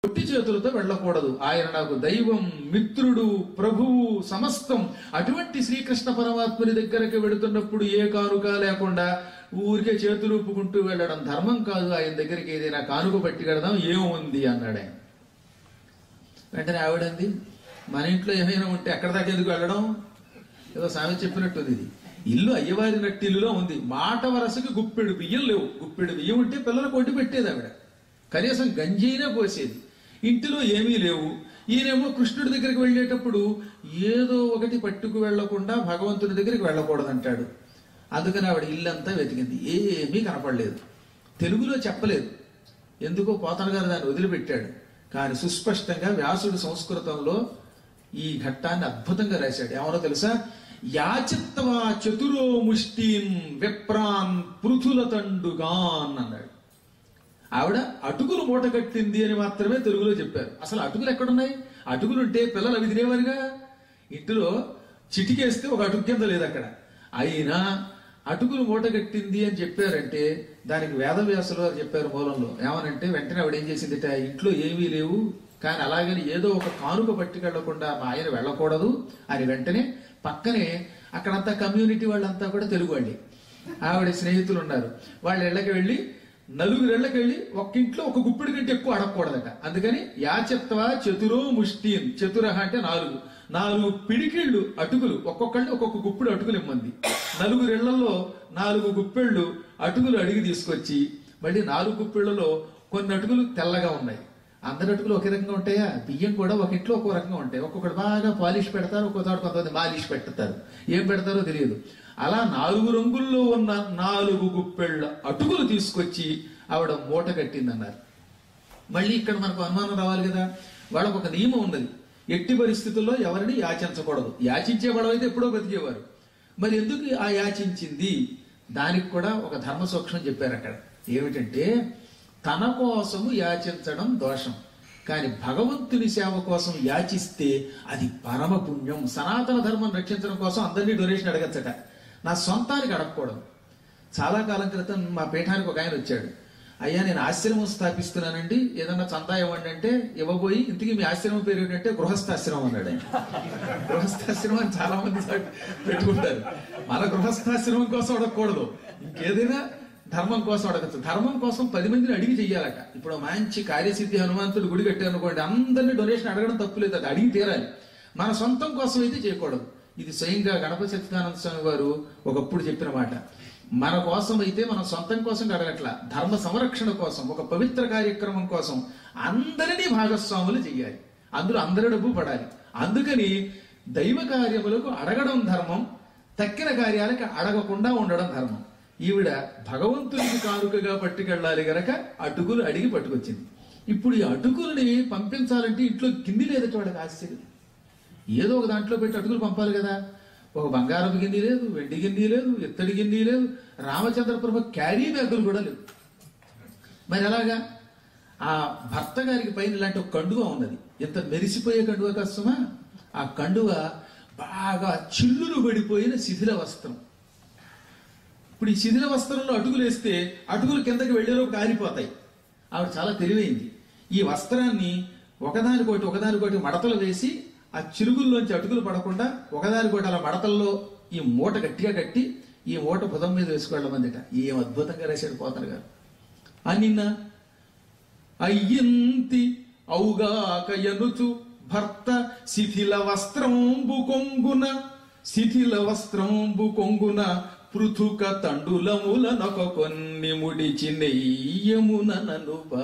ఒట్టి చేతులతో వెళ్ళకూడదు ఆయన నాకు దైవం మిత్రుడు ప్రభువు సమస్తం అటువంటి శ్రీకృష్ణ పరమాత్ముని దగ్గరకు వెళుతున్నప్పుడు ఏ కానుక లేకుండా ఊరికే చేతులు ఊపుకుంటూ వెళ్ళడం ధర్మం కాదు ఆయన దగ్గరికి ఏదైనా కానుక పట్టి కడదాం ఏముంది అన్నాడు ఆయన వెంటనే ఆవిడంది మన ఇంట్లో ఏమైనా ఉంటే ఎక్కడ దాకా ఎందుకు వెళ్ళడం ఏదో సామెత చెప్పినట్టుంది ఇది ఇల్లు అయ్యవారి నట్టిల్లులో ఉంది మాట వరసకి గుప్పెడు బియ్యం లేవు గుప్పెడు బియ్యం ఉంటే పిల్లలకు కొట్టి పెట్టేది ఆవిడ కనీసం గంజీనే పోసేది ఇంటిలో ఏమీ లేవు ఈయనేమో కృష్ణుడి దగ్గరికి వెళ్ళేటప్పుడు ఏదో ఒకటి పట్టుకు వెళ్లకుండా భగవంతుడి దగ్గరికి వెళ్ళకూడదంటాడు అందుకని ఆవిడ ఇల్లంతా వెతికింది ఏమీ కనపడలేదు తెలుగులో చెప్పలేదు ఎందుకో పోతన గారు దాన్ని వదిలిపెట్టాడు కానీ సుస్పష్టంగా వ్యాసుడు సంస్కృతంలో ఈ ఘట్టాన్ని అద్భుతంగా రాశాడు ఏమనో తెలుసా యాచిత్వా చతురో ముష్టిం విప్రాన్ పృథుల తండుగాన్ అన్నాడు ఆవిడ అటుకులు మూట కట్టింది అని మాత్రమే తెలుగులో చెప్పారు అసలు అటుకులు ఎక్కడున్నాయి అటుకులు ఉంటే పిల్లలు అవి తినేవారుగా ఇంటిలో చిటికేస్తే ఒక అటుకు కింద లేదు అక్కడ అయినా అటుకులు మూట కట్టింది అని చెప్పారంటే దానికి వేదవ్యాసులు వారు చెప్పారు మూలంలో ఏమనంటే వెంటనే ఆవిడ ఏం చేసిందిట ఇంట్లో ఏమీ లేవు కానీ అలాగని ఏదో ఒక కానుక పట్టుకెళ్లకుండా మా ఆయన వెళ్ళకూడదు అని వెంటనే పక్కనే అక్కడంతా కమ్యూనిటీ వాళ్ళంతా కూడా తెలుగు వాళ్ళే ఆవిడ స్నేహితులు ఉన్నారు వాళ్ళ ఇళ్ళకి వెళ్ళి నలుగురు ఇళ్ళకి వెళ్ళి ఒక్క ఇంట్లో ఒక గుప్పిడి కంటే ఎక్కువ అడగకూడదట అందుకని యాచత్వ చతురో ముష్టిన్ చతురహ అంటే నాలుగు నాలుగు పిడికిళ్ళు అటుకులు ఒక్కొక్కళ్ళు ఒక్కొక్క గుప్పిడి అటుకులు ఇమ్మంది నలుగురు ఇళ్లలో నాలుగు గుప్పెళ్ళు అటుకులు అడిగి తీసుకొచ్చి మళ్ళీ నాలుగు గుప్పిళ్లలో కొన్ని అటుకులు తెల్లగా ఉన్నాయి అందరి అటుకులు ఒకే రకంగా ఉంటాయా బియ్యం కూడా ఒక ఇంట్లో ఒక్కో రకంగా ఉంటాయి ఒక్కొక్కటి బాగా పాలిష్ పెడతారు ఒక్కో చోట కొంతమంది మాలిష్ పెడతారు ఏం పెడతారో తెలియదు అలా నాలుగు రంగుల్లో ఉన్న నాలుగు గుప్పెళ్ళ అటుకులు తీసుకొచ్చి ఆవిడ మూట కట్టిందన్నారు మళ్ళీ ఇక్కడ మనకు అనుమానం రావాలి కదా వాళ్ళకు ఒక నియమం ఉన్నది ఎట్టి పరిస్థితుల్లో ఎవరిని యాచించకూడదు యాచించే అయితే ఎప్పుడో బతికేవారు మరి ఎందుకు ఆ యాచించింది దానికి కూడా ఒక ధర్మ సూక్ష్మం చెప్పారు అక్కడ ఏమిటంటే తన కోసము యాచించడం దోషం కానీ భగవంతుని సేవ కోసం యాచిస్తే అది పరమ పుణ్యం సనాతన ధర్మం రక్షించడం కోసం అందరినీ డొనేషన్ అడగచ్చట నా సొంతానికి అడగకూడదు చాలా కాలం క్రితం మా పీఠానికి ఒక ఆయన వచ్చాడు అయ్యా నేను ఆశ్రమం స్థాపిస్తున్నానండి ఏదన్నా చందా ఇవ్వండి అంటే ఇవ్వబోయి ఇంతకీ మీ ఆశ్రమం పేరు ఏంటంటే గృహస్థాశ్రమం అన్నాడు ఆయన గృహస్థాశ్రమం అని చాలా మంది పెట్టుకుంటారు మన గృహస్థాశ్రమం కోసం అడగకూడదు ఇంకేదైనా ధర్మం కోసం అడగచ్చు ధర్మం కోసం పది మందిని అడిగి చెయ్యాలట ఇప్పుడు మంచి కార్యసిద్ధి హనుమంతుడు గుడి కట్టారు అనుకోండి అందరినీ డొనేషన్ అడగడం తప్పులేదు అది అడిగి తీరాలి మన సొంతం కోసం అయితే చేయకూడదు ఇది స్వయంగా గణపతి సత్యనారాయణ స్వామి వారు ఒకప్పుడు చెప్పిన మాట మన కోసం అయితే మనం సొంతం కోసం అడగట్ల ధర్మ సంరక్షణ కోసం ఒక పవిత్ర కార్యక్రమం కోసం అందరినీ భాగస్వాములు చెయ్యాలి అందులో అందరి డబ్బు పడాలి అందుకని దైవ కార్యములకు అడగడం ధర్మం తక్కిన కార్యాలకి అడగకుండా ఉండడం ధర్మం ఈవిడ భగవంతునికి కానుకగా పట్టుకెళ్ళాలి గనక అటుకులు అడిగి పట్టుకొచ్చింది ఇప్పుడు ఈ అటుకుల్ని పంపించాలంటే ఇంట్లో గిన్నె లేదట వాడికి ఆశ్చర్యం ఏదో ఒక దాంట్లో పెట్టి అటుకులు పంపాలి కదా ఒక బంగారపు గిన్నె లేదు వెండి గిన్నె లేదు ఇత్తడి గిన్నె లేదు రామచంద్ర ప్రభు క్యారీ బ్యాగులు కూడా లేవు మరి ఎలాగా ఆ భర్త గారికి పైన ఇలాంటి ఒక కండువ ఉన్నది ఎంత మెరిసిపోయే కండువ కష్టమా ఆ కండువ బాగా చిల్లులు పడిపోయిన శిథిల వస్త్రం ఇప్పుడు ఈ శిథిల వస్త్రంలో అటుకులు వేస్తే అటుకులు కిందకి వెళ్ళేలోపు కారిపోతాయి ఆవిడ చాలా తెలివైంది ఈ వస్త్రాన్ని ఒకదానికోటి ఒకదానికోటి మడతలు వేసి ఆ చిరుగుల్లోంచి అటుకులు పడకుండా ఒకదానికోటి అలా మడతల్లో ఈ మూట గట్టిగా కట్టి ఈ మూట భుజం మీద వేసుకెళ్ళమందిట ఏం అద్భుతంగా రాశాడు పోతన గారు అనిన్న అయ్యింతి ఔగాక ఎనుచు భర్త శిథిల వస్త్రంబు కొంగున శిథిల వస్త్రంబు కొంగున పృథుక తండులములనొక కొన్ని ముడిచి నెయ్యమున ననుబా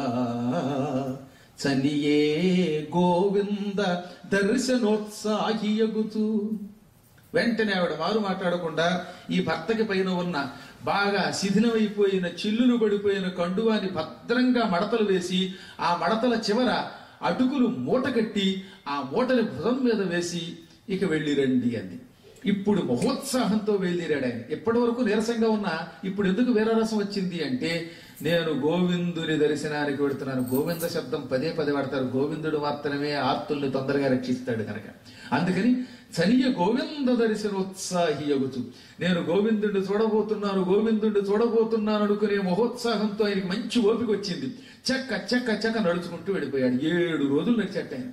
చనియే గోవింద దర్శనోత్సాహియగుతూ వెంటనే ఆవిడ వారు మాట్లాడకుండా ఈ భర్తకి పైన ఉన్న బాగా శిథిలమైపోయిన చిల్లులు పడిపోయిన కండువాని భద్రంగా మడతలు వేసి ఆ మడతల చివర అటుకులు మూట కట్టి ఆ మూటని భుజం మీద వేసి ఇక వెళ్ళిరండి అంది ఇప్పుడు మహోత్సాహంతో వెళ్ళిరాడు ఆయన ఇప్పటి వరకు నీరసంగా ఉన్న ఇప్పుడు ఎందుకు వీరరసం వచ్చింది అంటే నేను గోవిందుని దర్శనానికి వెడుతున్నాను గోవింద శబ్దం పదే పదే వాడతారు గోవిందుడు మాత్రమే ఆర్తుల్ని తొందరగా రక్షిస్తాడు కనుక అందుకని చలియ గోవింద దర్శనోత్సాహి అగుతు నేను గోవిందుడిని చూడబోతున్నాను గోవిందుడిని చూడబోతున్నాను అనుకునే మహోత్సాహంతో ఆయనకి మంచి ఓపిక వచ్చింది చక్క చక్క చక్క నడుచుకుంటూ వెళ్ళిపోయాడు ఏడు రోజులు నడిచట్ట ఆయన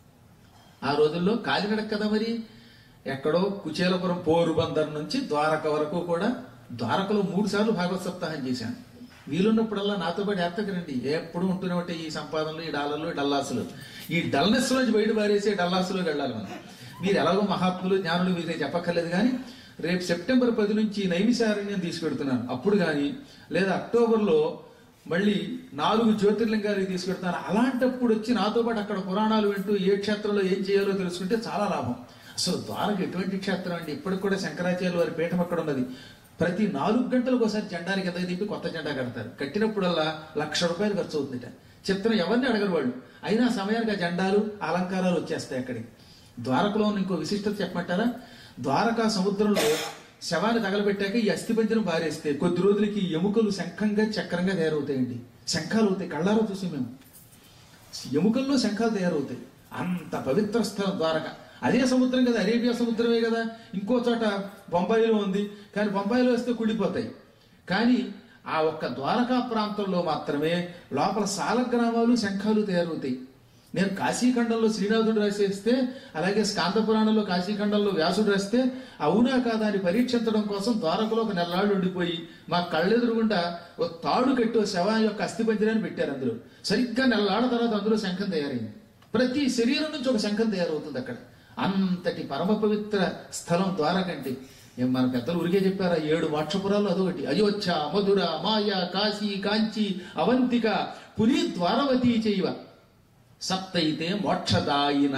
ఆ రోజుల్లో కాలినడక కదా మరి ఎక్కడో కుచేలపురం పోరుబందర్ నుంచి ద్వారక వరకు కూడా ద్వారకలో మూడు సార్లు భాగవత సప్తాహం చేశాను వీలున్నప్పుడల్లా నాతో పాటు ఎత్తకరండి ఎప్పుడు ఉంటూనే ఉంటాయి ఈ సంపాదనలు ఈ డాలర్లు ఈ డల్లాసులు ఈ డల్నెస్ నుంచి బయట పారేసే డల్లాసులోకి వెళ్ళాలి మనం మీరు ఎలాగో మహాత్ములు జ్ఞానులు మీరే చెప్పక్కర్లేదు కానీ రేపు సెప్టెంబర్ పది నుంచి నైమిషారణ్యం తీసుకెడుతున్నాను అప్పుడు కానీ లేదా అక్టోబర్లో మళ్ళీ నాలుగు జ్యోతిర్లింగాలు తీసుకెడతాను అలాంటప్పుడు వచ్చి నాతో పాటు అక్కడ పురాణాలు వింటూ ఏ క్షేత్రంలో ఏం చేయాలో తెలుసుకుంటే చాలా లాభం అసలు ద్వారక ఎటువంటి క్షేత్రం అండి ఇప్పటికి కూడా శంకరాచార్య వారి పీఠం అక్కడ ఉన్నది ప్రతి నాలుగు గంటలకు ఒకసారి జెండానికి ఎంత దింపి కొత్త జెండా కడతారు కట్టినప్పుడల్లా లక్ష రూపాయలు ఖర్చు అవుతుందిట చిత్రం ఎవరిని అడగరు వాళ్ళు అయినా సమయానికి ఆ జెండాలు అలంకారాలు వచ్చేస్తాయి అక్కడికి ద్వారకలో ఉన్న ఇంకో విశిష్టత చెప్పమంటారా ద్వారకా సముద్రంలో శవాన్ని తగలబెట్టాక ఈ అస్థిపంజరం పారేస్తే కొద్ది రోజులకి ఈ ఎముకలు శంఖంగా చక్రంగా తయారవుతాయండి శంఖాలు అవుతాయి కళ్ళారో చూసి మేము ఎముకల్లో శంఖాలు తయారవుతాయి అంత పవిత్ర స్థలం ద్వారక అదే సముద్రం కదా అరేబియా సముద్రమే కదా ఇంకో చోట బొంబాయిలో ఉంది కానీ బొంబాయిలో వస్తే కుళ్ళిపోతాయి కానీ ఆ ఒక్క ద్వారకా ప్రాంతంలో మాత్రమే లోపల సాలగ్రామాలు శంఖాలు తయారవుతాయి నేను కాశీఖండంలో శ్రీనాథుడు రాసేస్తే అలాగే స్కాంద పురాణంలో కాశీఖండంలో వ్యాసుడు రాస్తే అవునా కాదా అని పరీక్షించడం కోసం ద్వారకలో ఒక నెల్లాళ్ళు ఉండిపోయి మా కళ్ళెదురుగుండా ఓ తాడు కట్టి ఓ శవం యొక్క అస్థిపంజరాన్ని పెట్టారు అందులో సరిగ్గా నెల్లాళ్ళ తర్వాత అందులో శంఖం తయారైంది ప్రతి శరీరం నుంచి ఒక శంఖం తయారవుతుంది అక్కడ అంతటి పరమ పవిత్ర స్థలం ద్వారకంటే ఏం మన పెద్దలు ఊరికే చెప్పారా ఏడు మోక్షపురాలు అదొకటి అయోధ్య మధుర మాయ కాశీ కాంచి అవంతిక పురి ద్వారవతి చేయవ సప్తైతే మోక్షదాయిన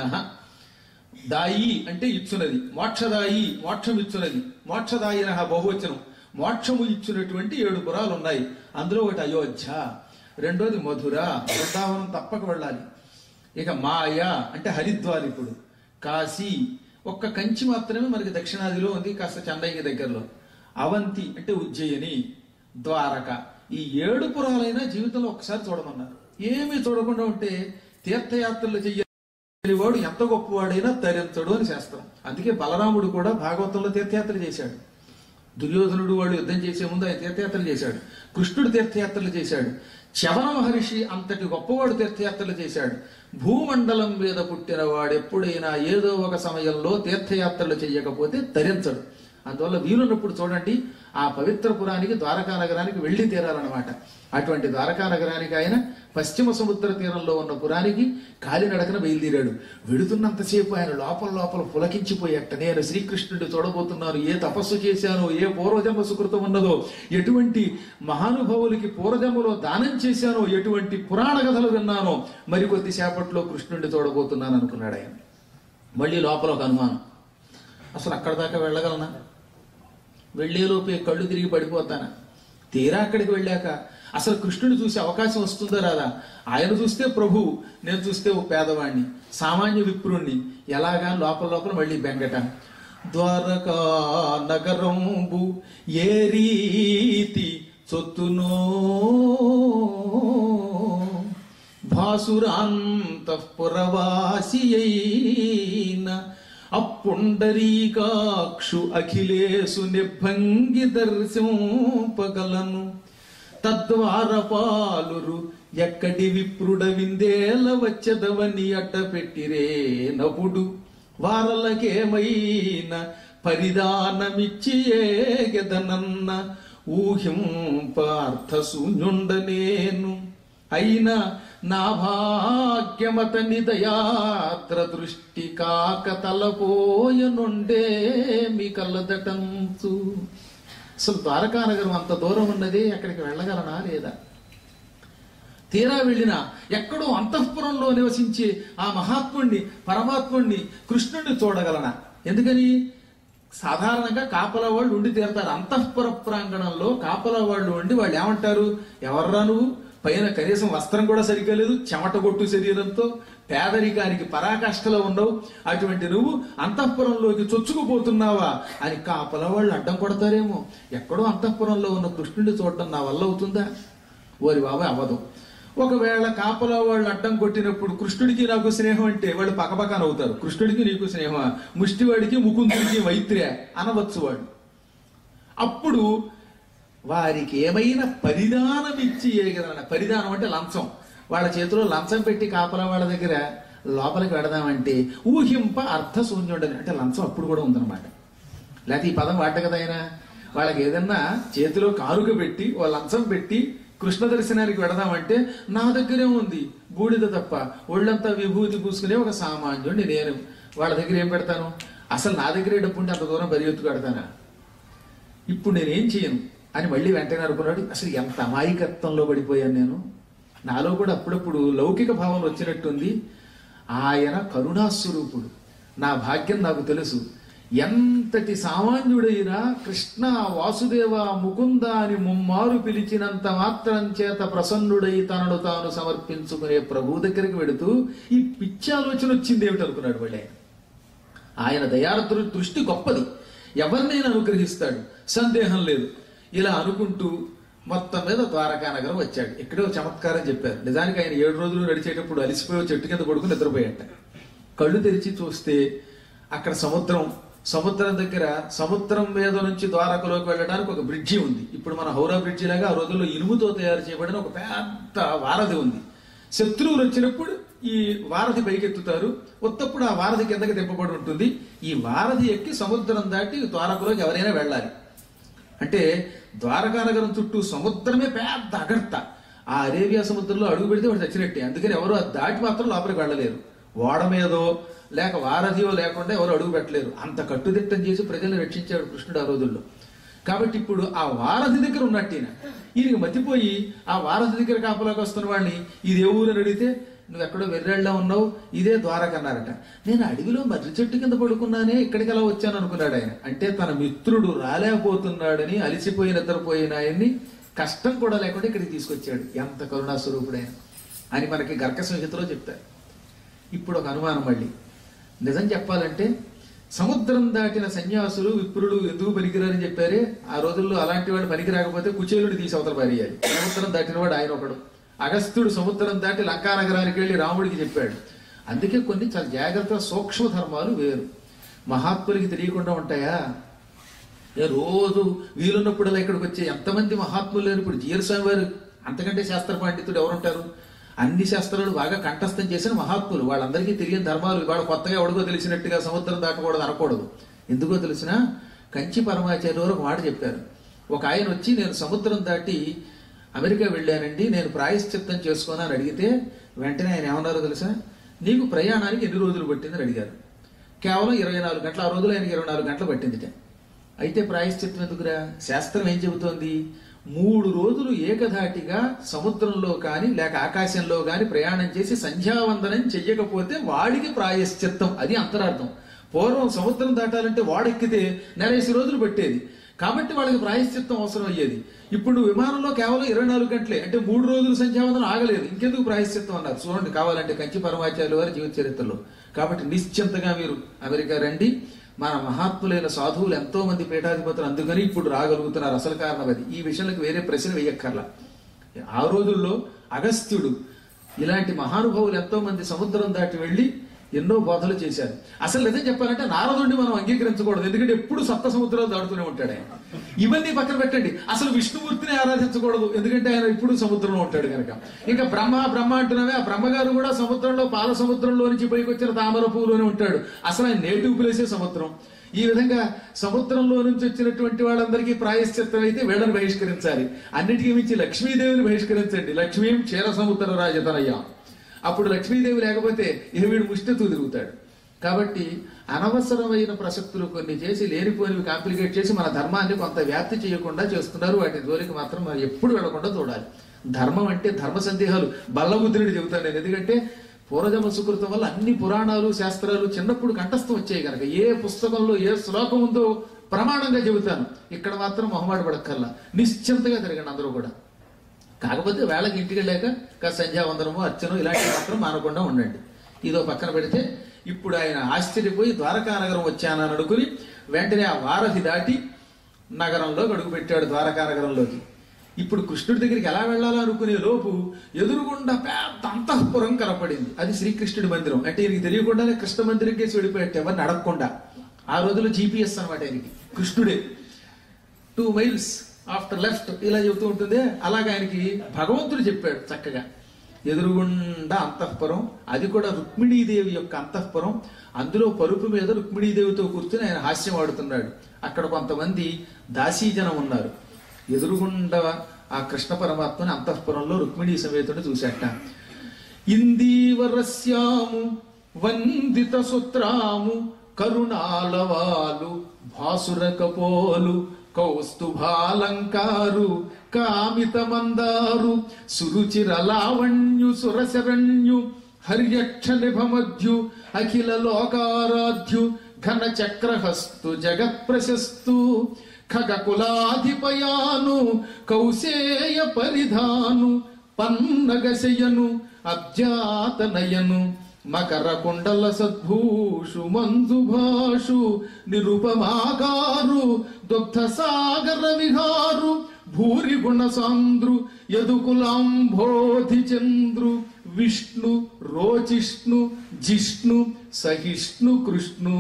దాయి అంటే ఇచ్చునది మోక్షదాయి మోక్షం ఇచ్చునది మోక్షదాయిన బహువచనం మోక్షము ఇచ్చినటువంటి ఏడు పురాలు ఉన్నాయి అందులో ఒకటి అయోధ్య రెండోది మధుర బృందావనం తప్పక వెళ్ళాలి ఇక మాయ అంటే హరిద్వార్ ఇప్పుడు కాశీ ఒక్క కంచి మాత్రమే మనకి దక్షిణాదిలో ఉంది కాస్త చెన్నైకి దగ్గరలో అవంతి అంటే ఉజ్జయిని ద్వారక ఈ ఏడు పురాలైనా జీవితంలో ఒకసారి చూడమన్నారు ఏమీ చూడకుండా ఉంటే తీర్థయాత్రలు చెయ్యని వాడు ఎంత గొప్పవాడైనా తరించడు అని శాస్త్రం అందుకే బలరాముడు కూడా భాగవతంలో తీర్థయాత్ర చేశాడు దుర్యోధనుడు వాడు యుద్ధం చేసే ముందు ఆయన తీర్థయాత్రలు చేశాడు కృష్ణుడు తీర్థయాత్రలు చేశాడు చవన మహర్షి అంతటి గొప్పవాడు తీర్థయాత్రలు చేశాడు భూమండలం మీద పుట్టిన వాడు ఎప్పుడైనా ఏదో ఒక సమయంలో తీర్థయాత్రలు చేయకపోతే తరించడు అందువల్ల వీలున్నప్పుడు చూడండి ఆ పవిత్ర పురానికి ద్వారకా నగరానికి వెళ్ళి తీరాలన్నమాట అటువంటి ద్వారకా నగరానికి ఆయన పశ్చిమ సముద్ర తీరంలో ఉన్న పురానికి కాలినడకన బయలుదేరాడు వెడుతున్నంతసేపు ఆయన లోపల లోపల పులకించిపోయట నేను శ్రీకృష్ణుడు చూడబోతున్నాను ఏ తపస్సు చేశానో ఏ పూర్వజన్మ సుకృతం ఉన్నదో ఎటువంటి మహానుభావులకి పూర్వజన్మలో దానం చేశానో ఎటువంటి పురాణ కథలు విన్నానో మరికొద్ది సేపట్లో కృష్ణుడిని చూడబోతున్నాను అనుకున్నాడు ఆయన మళ్ళీ లోపల ఒక అనుమానం అసలు అక్కడ దాకా వెళ్ళగలనా వెళ్ళేలోపే కళ్ళు తిరిగి పడిపోతానా తీరా అక్కడికి వెళ్ళాక అసలు కృష్ణుని చూసే అవకాశం వస్తుందా రాదా ఆయన చూస్తే ప్రభు నేను చూస్తే ఓ పేదవాణ్ణి సామాన్య విప్రుణ్ణి ఎలాగా లోపల లోపల మళ్ళీ బెంగట ద్వారకా నగరంబు ఏ రీతి చొత్తునో భాసురాంతఃపురవాసి అయిన అప్పుండరీకాక్షు అఖిలేసు నిభంగి దర్శింపగలను తద్వారపాలురు ఎక్కడి విప్రుడ విందేల వచ్చదవని అడ్డ పెట్టిరే నపుడు వారలకేమైన పరిదానమిచ్చి ఏగెదనన్న ఊహింపార్థ శూన్యుండ నేను అయినా నా భాగ్యమతని దయాత్ర దృష్టి కాక తలపోయనుండే మీ కళ్ళదటంచు అసలు ద్వారకానగరం అంత దూరం ఉన్నది అక్కడికి వెళ్ళగలనా లేదా తీరా వెళ్ళినా ఎక్కడో అంతఃపురంలో నివసించే ఆ మహాత్ముణ్ణి పరమాత్ముణ్ణి కృష్ణుణ్ణి చూడగలనా ఎందుకని సాధారణంగా కాపలా వాళ్ళు ఉండి తీరతారు అంతఃపుర ప్రాంగణంలో కాపలా వాళ్ళు ఉండి వాళ్ళు ఏమంటారు ఎవర్రా నువ్వు పైన కనీసం వస్త్రం కూడా సరిగ్గా లేదు చెమట కొట్టు శరీరంతో పేదరికానికి పరాకాష్ఠలో ఉండవు అటువంటి నువ్వు అంతఃపురంలోకి చొచ్చుకుపోతున్నావా అని కాపల వాళ్ళు అడ్డం కొడతారేమో ఎక్కడో అంతఃపురంలో ఉన్న కృష్ణుడిని చూడటం నా వల్ల అవుతుందా ఓరి బాబాయ్ అవ్వదు ఒకవేళ కాపలా వాళ్ళు అడ్డం కొట్టినప్పుడు కృష్ణుడికి నాకు స్నేహం అంటే వాళ్ళు పక్కపక్కన అవుతారు కృష్ణుడికి నీకు స్నేహమా ముష్టివాడికి ముకుందుడికి మైత్ర్య అనవచ్చు వాడు అప్పుడు వారికి ఏమైనా పరిధానం ఇచ్చి కదా పరిధానం అంటే లంచం వాళ్ళ చేతిలో లంచం పెట్టి కాపలా వాళ్ళ దగ్గర లోపలికి వెడదామంటే ఊహింప అర్థశూన్యుడని అంటే లంచం అప్పుడు కూడా ఉందన్నమాట లేకపోతే ఈ పదం వాట కదా ఆయన వాళ్ళకి ఏదన్నా చేతిలో కారుక పెట్టి ఓ లంచం పెట్టి కృష్ణ దర్శనానికి వెడదామంటే నా దగ్గరే ఉంది బూడిద తప్ప ఒళ్ళంతా విభూతి పూసుకునే ఒక సామాన్యుడిని నేను వాళ్ళ దగ్గర ఏం పెడతాను అసలు నా దగ్గరే డబ్బు ఉంటే అంత దూరం పరిగెత్తు కడతానా ఇప్పుడు నేనేం చేయను అని మళ్ళీ వెంటనే అనుకున్నాడు అసలు ఎంత అమాయకత్వంలో పడిపోయాను నేను నాలో కూడా అప్పుడప్పుడు లౌకిక భావన వచ్చినట్టుంది ఆయన కరుణాస్వరూపుడు నా భాగ్యం నాకు తెలుసు ఎంతటి సామాన్యుడైనా కృష్ణ వాసుదేవ ముకుంద అని ముమ్మారు పిలిచినంత మాత్రం చేత ప్రసన్నుడై తనను తాను సమర్పించుకునే ప్రభు దగ్గరికి వెడుతూ ఈ పిచ్చి ఆలోచన వచ్చింది ఏమిటి అనుకున్నాడు మళ్ళీ ఆయన ఆయన దయార్ద్ర దృష్టి గొప్పది ఎవరినైనా అనుగ్రహిస్తాడు సందేహం లేదు ఇలా అనుకుంటూ మొత్తం మీద ద్వారకా నగరం వచ్చాడు ఇక్కడే ఒక చమత్కారం చెప్పారు నిజానికి ఆయన ఏడు రోజులు నడిచేటప్పుడు అలిసిపోయి ఓ చెట్టు కింద పడుకుని నిద్రపోయాట కళ్ళు తెరిచి చూస్తే అక్కడ సముద్రం సముద్రం దగ్గర సముద్రం మీద నుంచి ద్వారకలోకి వెళ్ళడానికి ఒక బ్రిడ్జి ఉంది ఇప్పుడు మన హౌరా బ్రిడ్జి లాగా ఆ రోజుల్లో ఇనుముతో తయారు చేయబడిన ఒక పెద్ద వారధి ఉంది శత్రువులు వచ్చినప్పుడు ఈ వారధి పైకెత్తుతారు ఉత్తప్పుడు ఆ వారధి కిందకి తిప్పబడి ఉంటుంది ఈ వారధి ఎక్కి సముద్రం దాటి ద్వారకలోకి ఎవరైనా వెళ్ళాలి అంటే ద్వారకా నగరం చుట్టూ సముద్రమే పెద్ద అగర్త ఆ అరేబియా సముద్రంలో అడుగు పెడితే వాడు చచ్చినట్టే అందుకని ఎవరు అది దాటి మాత్రం లోపలికి వెళ్ళలేరు ఓడ మీదో లేక వారధియో లేకుండా ఎవరు అడుగు పెట్టలేరు అంత కట్టుదిట్టం చేసి ప్రజల్ని రక్షించాడు కృష్ణుడు ఆ రోజుల్లో కాబట్టి ఇప్పుడు ఆ వారధి దగ్గర ఉన్నట్టు ఈయన ఈయనకి మతిపోయి ఆ వారధి దగ్గర కాపలాకి వస్తున్న వాడిని ఇది ఏ ఊరు అని అడిగితే నువ్వు ఎక్కడో వెర్రెళ్ళ ఉన్నావు ఇదే ద్వారకన్నారట నేను అడవిలో మర్రి చెట్టు కింద పడుకున్నానే ఇక్కడికి ఎలా వచ్చాను అనుకున్నాడు ఆయన అంటే తన మిత్రుడు రాలేకపోతున్నాడని అలిసిపోయి నిద్రపోయిన ఆయన్ని కష్టం కూడా లేకుండా ఇక్కడికి తీసుకొచ్చాడు ఎంత కరుణాస్వరూపుడైన అని మనకి గర్క సంహితలో చెప్తారు ఇప్పుడు ఒక అనుమానం మళ్ళీ నిజం చెప్పాలంటే సముద్రం దాటిన సన్యాసులు విప్రులు ఎందుకు పనికిరారని చెప్పారే ఆ రోజుల్లో అలాంటి వాడు పనికి రాకపోతే కుచేలుడు తీసి అవతల పారేయాలి సముద్రం దాటిన వాడు ఆయన ఒకడు అగస్త్యుడు సముద్రం దాటి లంకా నగరానికి వెళ్ళి రాముడికి చెప్పాడు అందుకే కొన్ని చాలా జాగ్రత్త సూక్ష్మ ధర్మాలు వేరు మహాత్ములకి తెలియకుండా ఉంటాయా ఏ రోజు వీలున్నప్పుడల్లా ఇక్కడికి వచ్చే ఎంతమంది మహాత్ములు లేరు ఇప్పుడు జీఎల్ స్వామి వారు అంతకంటే శాస్త్ర పండితుడు ఎవరుంటారు అన్ని శాస్త్రాలు బాగా కంఠస్థం చేసిన మహాత్ములు వాళ్ళందరికీ తెలియని ధర్మాలు ఇవాళ కొత్తగా ఎవడికో తెలిసినట్టుగా సముద్రం దాటకూడదు అనకూడదు ఎందుకో తెలిసిన కంచి పరమాచార్య వారు ఒక మాట చెప్పారు ఒక ఆయన వచ్చి నేను సముద్రం దాటి అమెరికా వెళ్ళానండి నేను ప్రాయశ్చిత్తం చేసుకోను అని అడిగితే వెంటనే ఆయన ఏమన్నారో తెలుసా నీకు ప్రయాణానికి ఎన్ని రోజులు పట్టిందని అడిగారు కేవలం ఇరవై నాలుగు గంటల ఆ రోజులు ఆయనకి ఇరవై నాలుగు గంటలు పట్టిందిట అయితే ప్రాయశ్చిత్తం ఎందుకురా శాస్త్రం ఏం చెబుతోంది మూడు రోజులు ఏకధాటిగా సముద్రంలో కానీ లేక ఆకాశంలో కానీ ప్రయాణం చేసి సంధ్యావందనం చెయ్యకపోతే వాడికి ప్రాయశ్చిత్తం అది అంతరార్థం పూర్వం సముద్రం దాటాలంటే వాడెక్కితే నెలేసి రోజులు పట్టేది కాబట్టి వాళ్ళకి ప్రాయశ్చిత్తం అవసరం అయ్యేది ఇప్పుడు విమానంలో కేవలం ఇరవై నాలుగు గంటలే అంటే మూడు రోజులు సంధ్యావందనం ఆగలేదు ఇంకెందుకు ప్రాయశ్చిత్తం అన్నారు చూడండి కావాలంటే కంచి పరమాచార్యుల వారి జీవిత చరిత్రలో కాబట్టి నిశ్చింతగా మీరు అమెరికా రండి మన మహాత్ములైన సాధువులు ఎంతో మంది పీఠాధిపతులు అందుకని ఇప్పుడు రాగలుగుతున్నారు అసలు కారణం అది ఈ విషయంలోకి వేరే ప్రశ్న వేయక్కర్లా ఆ రోజుల్లో అగస్త్యుడు ఇలాంటి మహానుభావులు ఎంతో మంది సముద్రం దాటి వెళ్ళి ఎన్నో బోధలు చేశారు అసలు నిజం చెప్పాలంటే నారదుడిని మనం అంగీకరించకూడదు ఎందుకంటే ఎప్పుడు సప్త సముద్రాలు దాడుతూనే ఉంటాడు ఆయన ఇవన్నీ పక్కన పెట్టండి అసలు విష్ణుమూర్తిని ఆరాధించకూడదు ఎందుకంటే ఆయన ఇప్పుడు సముద్రంలో ఉంటాడు కనుక ఇంకా బ్రహ్మ బ్రహ్మ అంటున్నామే ఆ బ్రహ్మగారు కూడా సముద్రంలో పాల సముద్రంలో నుంచి పైకి వచ్చిన తామర పువ్వులోనే ఉంటాడు అసలు ఆయన నేటివ్ ప్లేసే సముద్రం ఈ విధంగా సముద్రంలో నుంచి వచ్చినటువంటి వాళ్ళందరికీ ప్రాయశ్చిత్తం అయితే వీళ్ళని బహిష్కరించాలి అన్నిటికీ మించి లక్ష్మీదేవిని బహిష్కరించండి లక్ష్మీం క్షీర సముద్ర రాజతనయ్యా అప్పుడు లక్ష్మీదేవి లేకపోతే ఇక వీడు ముష్టతూ తిరుగుతాడు కాబట్టి అనవసరమైన ప్రసక్తులు కొన్ని చేసి లేనిపోనివి కాంప్లికేట్ చేసి మన ధర్మాన్ని కొంత వ్యాప్తి చేయకుండా చేస్తున్నారు వాటి జోలికి మాత్రం మనం ఎప్పుడు వెళ్లకుండా చూడాలి ధర్మం అంటే ధర్మ సందేహాలు బల్లబుద్ధుడి చెబుతాను నేను ఎందుకంటే పూర్వజమ సుకృతం వల్ల అన్ని పురాణాలు శాస్త్రాలు చిన్నప్పుడు కంఠస్థం వచ్చాయి కనుక ఏ పుస్తకంలో ఏ శ్లోకం ఉందో ప్రమాణంగా చెబుతాను ఇక్కడ మాత్రం మొహమాట పడక్కర్లా నిశ్చింతగా తిరగండి అందరూ కూడా కాకపోతే వేళకి ఇంటికి వెళ్ళాక కాస్త సంధ్యావందనము అర్చన ఇలాంటివి మాత్రం మానకుండా ఉండండి ఇదో పక్కన పెడితే ఇప్పుడు ఆయన ఆశ్చర్యపోయి ద్వారకా నగరం వచ్చానని అనుకుని వెంటనే ఆ వారధి దాటి నగరంలోకి అడుగు పెట్టాడు ద్వారకా నగరంలోకి ఇప్పుడు కృష్ణుడి దగ్గరికి ఎలా వెళ్ళాలా అనుకునే లోపు ఎదురుగుండా పెద్ద అంతఃపురం కనపడింది అది శ్రీకృష్ణుడి మందిరం అంటే ఈయనకి తెలియకుండానే కృష్ణ మందిరం కేసి వెళ్ళిపోయాడు ఎవరిని అడగకుండా ఆ రోజుల్లో జీపీఎస్ అనమాట ఆయనకి కృష్ణుడే టూ మైల్స్ ఆఫ్టర్ లెఫ్ట్ ఇలా చెబుతూ ఉంటుంది అలాగే ఆయనకి భగవంతుడు చెప్పాడు చక్కగా ఎదురుగుండా అంతఃపురం అది కూడా రుక్మిణీదేవి యొక్క అంతఃపురం అందులో పరుపు మీద రుక్మిణీదేవితో కూర్చుని ఆయన హాస్యం ఆడుతున్నాడు అక్కడ కొంతమంది దాసీజనం ఉన్నారు ఎదురుగుండా ఆ కృష్ణ పరమాత్మని అంతఃపురంలో రుక్మిణీ సమేతుడు చూశాట ఇందీవరస్యాము వందిత సుత్రాము కరుణాలవాలు భాసుర కపోలు కౌస్తుభాలంకారు కామిత మందారు సురుచిర లావణ్యు సురశరణ్యు హర్యక్ష నిభమధ్యు అఖిల లోకారాధ్యు ఘన చక్రహస్తు జగత్ ప్రశస్తు ఖగకులాధిపయాను కౌసేయ పరిధాను పన్నగశయను అబ్జాతనయను మకర కుండల సద్భూషు మంజుభాషు నిరుపమాకారు దుగ్ధ సాగర విహారు భూరి గుణ సాంద్రు యదుకులాంభోధి చంద్రు విష్ణు రోచిష్ణు జిష్ణు సహిష్ణు కృష్ణు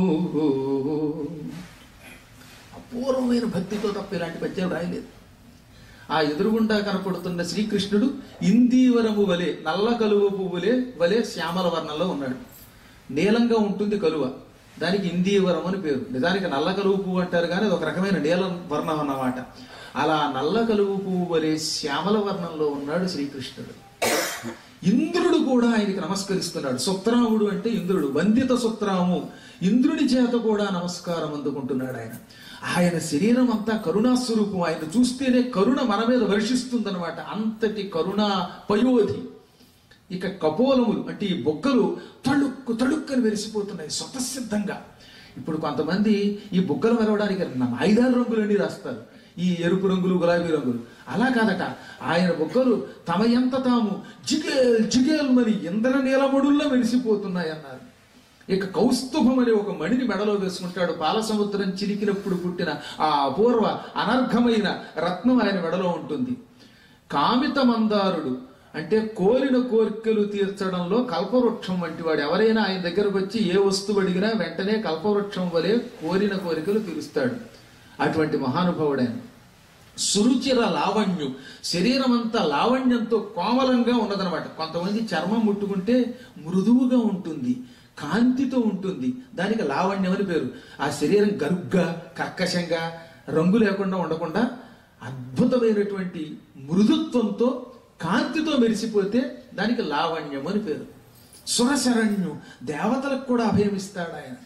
అపూర్వమైన భక్తితో తప్ప ఇలాంటి పద్యం రాయలేదు ఆ ఎదురుగుండా కనపడుతున్న శ్రీకృష్ణుడు ఇందీవరము వలె నల్ల కలువ పువ్వులే వలె శ్యామల వర్ణంలో ఉన్నాడు నీలంగా ఉంటుంది కలువ దానికి ఇందీవరం అని పేరు నిజానికి నల్ల కలువ పువ్వు అంటారు కానీ అది ఒక రకమైన నీలం వర్ణం అన్నమాట అలా నల్ల కలువ పువ్వు వలె శ్యామల వర్ణంలో ఉన్నాడు శ్రీకృష్ణుడు ఇంద్రుడు కూడా ఆయనకి నమస్కరిస్తున్నాడు సుత్రాముడు అంటే ఇంద్రుడు వందిత సుత్రాము ఇంద్రుడి చేత కూడా నమస్కారం అందుకుంటున్నాడు ఆయన ఆయన శరీరం అంతా కరుణాస్వరూపం ఆయన చూస్తేనే కరుణ మన మీద వర్షిస్తుందన్నమాట అంతటి కరుణా పయోధి ఇక కపోలములు అంటే ఈ బొగ్గలు తళుక్కు తళుక్కని వెలిసిపోతున్నాయి స్వతసిద్ధంగా ఇప్పుడు కొంతమంది ఈ బుగ్గలు మెరవడానికి ఐదారు రంగులన్నీ రాస్తారు ఈ ఎరుపు రంగులు గులాబీ రంగులు అలా కాదట ఆయన బొగ్గలు తమ ఎంత తాము జిగేల్ జిగేల్ మరి ఇంద్ర నీలమడుల్లో మెరిసిపోతున్నాయి అన్నారు ఇక కౌస్తుభం అనే ఒక మణిని మెడలో వేసుకుంటాడు పాల సముద్రం చిరికినప్పుడు పుట్టిన ఆ అపూర్వ అనర్ఘమైన రత్నం ఆయన మెడలో ఉంటుంది కామిత మందారుడు అంటే కోరిన కోరికలు తీర్చడంలో కల్పవృక్షం వంటి వాడు ఎవరైనా ఆయన దగ్గరకు వచ్చి ఏ వస్తువు అడిగినా వెంటనే కల్పవృక్షం వలె కోరిన కోరికలు తీరుస్తాడు అటువంటి మహానుభావుడైన సురుచిర లావణ్యు శరీరం అంతా లావణ్యంతో కోమలంగా ఉన్నదనమాట కొంతమంది చర్మం ముట్టుకుంటే మృదువుగా ఉంటుంది కాంతితో ఉంటుంది దానికి లావణ్యం అని పేరు ఆ శరీరం గరుగ్గా కర్కశంగా రంగు లేకుండా ఉండకుండా అద్భుతమైనటువంటి మృదుత్వంతో కాంతితో మెరిసిపోతే దానికి లావణ్యం అని పేరు సురశరణ్యు దేవతలకు కూడా అభయమిస్తాడు ఆయన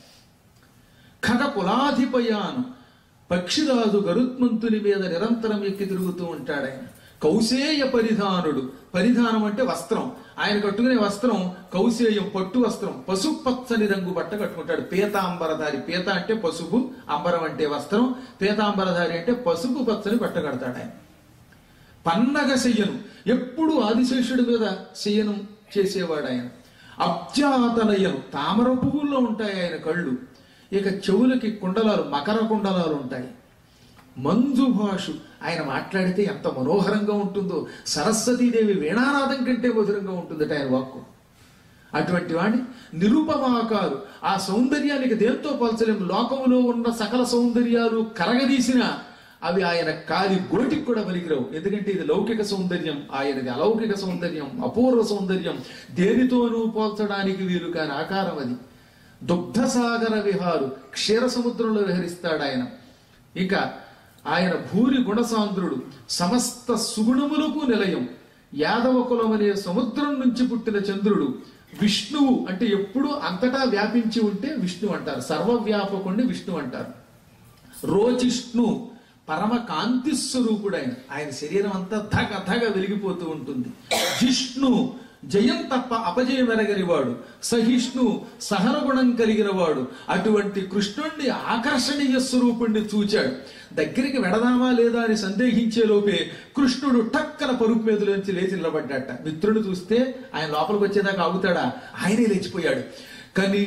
ఖగ కులాధిపయాను పక్షిరాజు గరుత్మంతుని మీద నిరంతరం ఎక్కి తిరుగుతూ ఉంటాడు ఆయన కౌసేయ పరిధానుడు పరిధానం అంటే వస్త్రం ఆయన కట్టుకునే వస్త్రం కౌసేయం పట్టు వస్త్రం పసుపు పచ్చని రంగు బట్ట కట్టుకుంటాడు పీతాంబరధారి పీత అంటే పసుపు అంబరం అంటే వస్త్రం పీతాంబరధారి అంటే పసుపు పచ్చని బట్ట కడతాడు ఆయన పన్నగ శయ్యను ఎప్పుడు ఆదిశేషుడి మీద శయ్యనం చేసేవాడు ఆయన అబ్జాతనయ్యను తామర పువ్వుల్లో ఉంటాయి ఆయన కళ్ళు ఇక చెవులకి కుండలాలు మకర కుండలాలు ఉంటాయి మంజు భాషు ఆయన మాట్లాడితే ఎంత మనోహరంగా ఉంటుందో సరస్వతీదేవి వీణానాదం కంటే మధురంగా ఉంటుందట ఆయన వాక్కు అటువంటి వాడిని నిరుపమాకారు ఆ సౌందర్యానికి దేంతో పోల్చలేము లోకములో ఉన్న సకల సౌందర్యాలు కరగదీసిన అవి ఆయన కాలి గోటికి కూడా పలికిరావు ఎందుకంటే ఇది లౌకిక సౌందర్యం ఆయనది అలౌకిక సౌందర్యం అపూర్వ సౌందర్యం దేనితోనూ పోల్చడానికి వీలు కాని ఆకారం అది దుగ్ధసాగర విహారు క్షీర సముద్రంలో విహరిస్తాడు ఆయన ఇక ఆయన భూరి గుణసాంద్రుడు సమస్త సుగుణములకు నిలయం యాదవ కులం అనే సముద్రం నుంచి పుట్టిన చంద్రుడు విష్ణువు అంటే ఎప్పుడూ అంతటా వ్యాపించి ఉంటే విష్ణు అంటారు సర్వవ్యాపకుణ్ణి విష్ణు అంటారు రోజిష్ణు పరమ కాంతి స్వరూపుడైన ఆయన శరీరం అంతా ధగ ధగ వెలిగిపోతూ ఉంటుంది జిష్ణు జయం తప్ప అపజయం ఎరగనివాడు సహిష్ణు సహన గుణం కలిగిన వాడు అటువంటి కృష్ణుణ్ణి ఆకర్షణీయ స్వరూపుణ్ణి చూచాడు దగ్గరికి వెడదామా లేదా అని సందేహించే లోపే కృష్ణుడు టక్కన పరుపు మీదలోంచి లేచి నిలబడ్డాట మిత్రుడు చూస్తే ఆయన లోపలికి వచ్చేదాకా ఆగుతాడా ఆయనే లేచిపోయాడు కని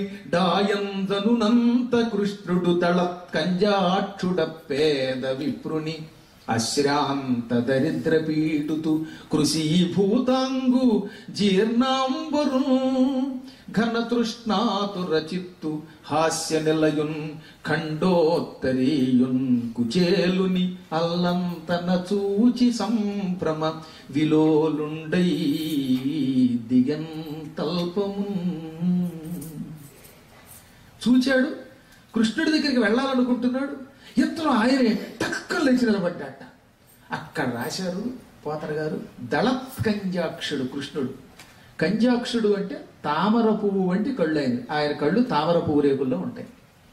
డాయందనునంత కృష్ణుడు తళ కంజాక్షుడ పేద విప్రుని అశ్రాంత దరిద్ర పీడుతు కృషీభూతాంగు జీర్ణాంబరు ఘన తృష్ణాతుర చిత్తు హాస్య నిలయున్ ఖండోత్తరీయున్ కుచేలుని అల్లంతన చూచి సంభ్రమ విలోలుండై దిగంతల్పము చూచాడు కృష్ణుడి దగ్గరికి వెళ్ళాలనుకుంటున్నాడు ఇంతలో ఆయనే టక్కన లేచి నిలబడ్డాట అక్కడ రాశారు పోతన గారు దళత్ కంజాక్షుడు కృష్ణుడు కంజాక్షుడు అంటే తామర పువ్వు వంటి కళ్ళు ఆయన ఆయన కళ్ళు తామర పువ్వు రేకుల్లో ఉంటాయి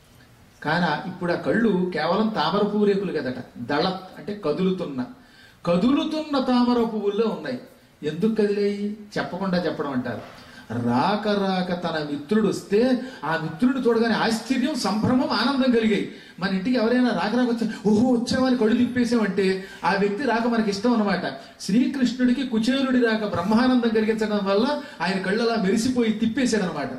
కానీ ఇప్పుడు ఆ కళ్ళు కేవలం తామర పువ్వు రేకులు కదట దళత్ అంటే కదులుతున్న కదులుతున్న తామర పువ్వుల్లో ఉన్నాయి ఎందుకు కదిలేయి చెప్పకుండా చెప్పడం అంటారు రాక రాక తన మిత్రుడు వస్తే ఆ మిత్రుడు చూడగానే ఆశ్చర్యం సంభ్రమం ఆనందం కలిగాయి మన ఇంటికి ఎవరైనా రాక రాక వచ్చా ఓహో వచ్చామని కళ్ళు తిప్పేసామంటే ఆ వ్యక్తి రాక మనకి ఇష్టం అనమాట శ్రీకృష్ణుడికి కుచేలుడి రాక బ్రహ్మానందం కలిగించడం వల్ల ఆయన కళ్ళు అలా మెరిసిపోయి తిప్పేశాడు అనమాట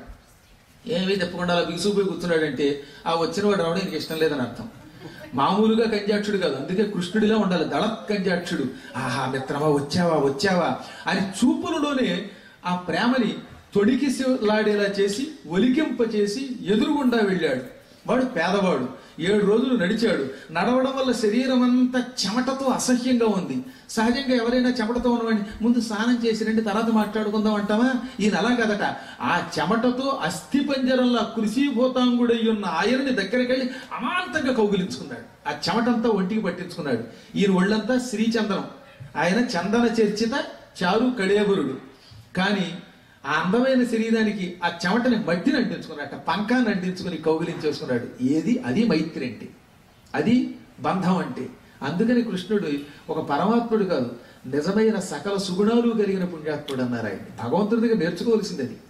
ఏమీ తప్పకుండా అలా బిగుసుకుపోయి కూర్చున్నాడంటే ఆ వచ్చిన వాడు రావడం నీకు ఇష్టం లేదని అర్థం మామూలుగా కంజాక్షుడు కాదు అందుకే కృష్ణుడిలా ఉండాలి దళత్ కంజాక్షుడు ఆహా మిత్రమా వచ్చావా వచ్చావా అని చూపులలోనే ఆ ప్రేమని తొడికిలాడేలా చేసి ఒలికింప చేసి ఎదురుగుండా వెళ్ళాడు వాడు పేదవాడు ఏడు రోజులు నడిచాడు నడవడం వల్ల శరీరం అంతా చెమటతో అసహ్యంగా ఉంది సహజంగా ఎవరైనా చెమటతో ఉన్నవాడిని ముందు స్నానం చేసి రండి తర్వాత మాట్లాడుకుందాం అంటావా ఈయన అలా కదట ఆ చెమటతో అస్థి పంజరంలో కృషిభూతాంగుడై ఉన్న ఆయనని దగ్గరికి వెళ్ళి అమాంతంగా కౌగిలించుకున్నాడు ఆ చెమటంతా ఒంటికి పట్టించుకున్నాడు ఈయన ఒళ్ళంతా శ్రీచందనం ఆయన చందన చర్చిత చారు కళేబురుడు కానీ ఆ అందమైన శరీరానికి ఆ చెమటని మట్టిని అంటించుకున్నట్ట పంకాన్ని అంటించుకుని కౌగిలించేసుకున్నాడు ఏది అది మైత్రి అంటే అది బంధం అంటే అందుకని కృష్ణుడు ఒక పరమాత్ముడు కాదు నిజమైన సకల సుగుణాలు కలిగిన పుణ్యాత్ముడు అన్నారు ఆయన భగవంతుడి దగ్గర నేర్చుకోవాల్సింది అది